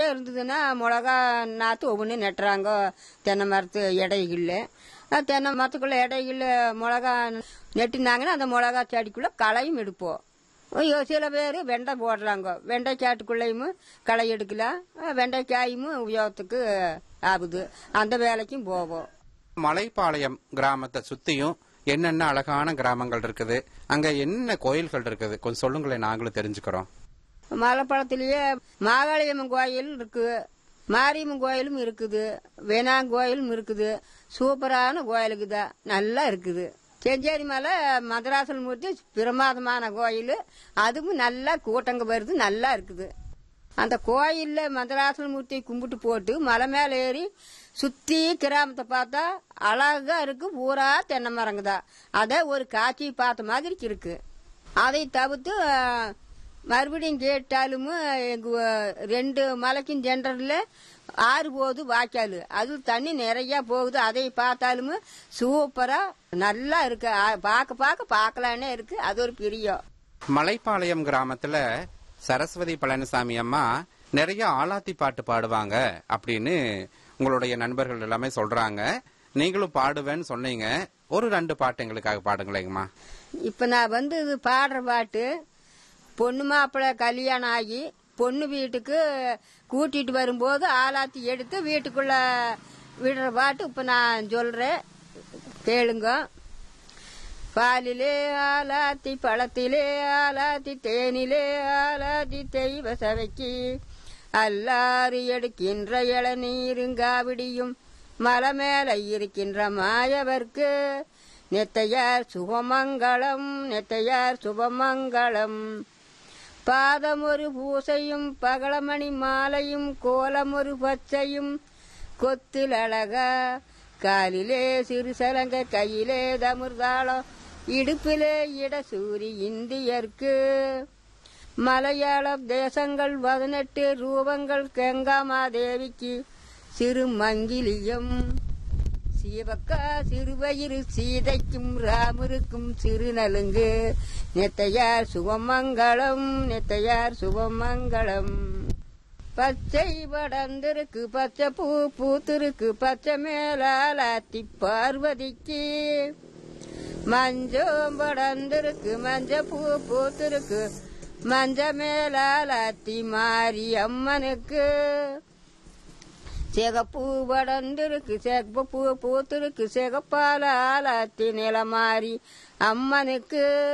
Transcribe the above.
இருந்ததுன்னா மிளகா நாற்று ஒவ்வொன்று நட்டுறாங்க தென்னை மரத்து இடைகளில் தென்னை மரத்துக்குள்ள இடைகளில் மிளகா நெட்டுனாங்கன்னா அந்த மிளகா செடிக்குள்ளே களையும் எடுப்போம் ஐயோ சில பேர் வெண்டை போடுறாங்க வெண்டைக்காட்டுக்குள்ளேயும் களை எடுக்கலாம் வெண்டைக்காயும் உபயோகத்துக்கு ஆகுது அந்த வேலைக்கும் போவோம் மலைப்பாளையம் கிராமத்தை சுத்தியும் என்னென்ன அழகான கிராமங்கள் இருக்குது அங்க என்ன கோயில்கள் இருக்குது கொஞ்சம் சொல்லுங்களேன் நாங்களும் தெரிஞ்சுக்கிறோம் மலைப்பழத்திலேயே மாகாளியம்மன் கோயில் இருக்கு மாரியம்மன் கோயிலும் இருக்குது வேணாங்கோயிலும் இருக்குது சூப்பரான கோயிலுக்கு தான் நல்லா இருக்குது செஞ்சேரி மலை மதராசல் மூர்த்தி பிரமாதமான கோயில் அதுவும் நல்லா கூட்டங்க வருது நல்லா இருக்குது அந்த கோயில்ல மதராசல் மூர்த்தியை கும்பிட்டு போட்டு மலை மேல ஏறி சுத்தி கிராமத்தை பார்த்தா அழகா இருக்கு பூரா தென்னை மரங்க தான் அதை ஒரு காட்சி பார்த்த மாதிரி இருக்கு அதை தவிர்த்து அஹ், மறுபடியும் கேட்டாலும் எங்க அஹ், ரெண்டு மலைக்கும் சென்டர்ல ஆறு போகுது வாய்க்கால் அது தண்ணி நிறைய போகுது அதை பார்த்தாலும் சூப்பரா நல்லா இருக்கு அஹ், பார்க்க பார்க்க பார்க்கலானே இருக்கு அது ஒரு பிரியம் மலைப்பாளையம் கிராமத்துல சரஸ்வதி பழனிசாமி அம்மா நிறைய ஆலாத்தி பாட்டு பாடுவாங்க அப்படின்னு உங்களுடைய நண்பர்கள் எல்லாமே சொல்றாங்க நீங்களும் பாடுவேன்னு சொன்னீங்க ஒரு ரெண்டு பாட்டு எங்களுக்காக பாடுங்களேங்கம்மா இப்ப நான் வந்து இது பாடுற பாட்டு பொண்ணு மாப்பிள்ளை கல்யாணம் ஆகி பொண்ணு வீட்டுக்கு கூட்டிட்டு வரும்போது ஆலாத்தி எடுத்து வீட்டுக்குள்ள விடுற பாட்டு இப்ப நான் சொல்றேன் கேளுங்க பாலிலே ஆலாத்தி பழத்திலே ஆலாத்தி தேனிலே ஆலாத்தி தெய்வ சபைக்கு அல்லாறு எடுக்கின்ற இளநீருங்காவிடியும் மலை மேல இருக்கின்ற மாயவர்க்கு நெத்தையார் சுபமங்களம் நெத்தையார் சுபமங்களம் பாதம் ஒரு பூசையும் பகலமணி மாலையும் கோலம் ஒரு பச்சையும் கொத்தில் அழகா காலிலே சிறு சலங்க கையிலே தமிர்தாளம் இடுப்பிலே இடசூரி இந்தியர்க்கு மலையாள தேசங்கள் பதினெட்டு ரூபங்கள் கங்காமாதேவிக்கு சிறு மங்கிலியம் சிவக்கா சிறுவயிறு சீதைக்கும் ராமருக்கும் சிறுநலுங்கு நெத்தையார் சுபமங்களம் நெத்தையார் சுபமங்களம் பச்சை படந்திருக்கு பச்சை பூ பூத்திருக்கு பச்சை மேலாத்தி பார்வதிக்கு மஞ்சம் படந்திருக்கு மஞ்ச பூ பூத்திருக்கு மஞ்ச மேலாத்தி மாரி அம்மனுக்கு சிகப்பு படந்திருக்கு சிகப்பு பூ பூத்திருக்கு சிகப்பால ஆலாத்தி நிலமாரி அம்மனுக்கு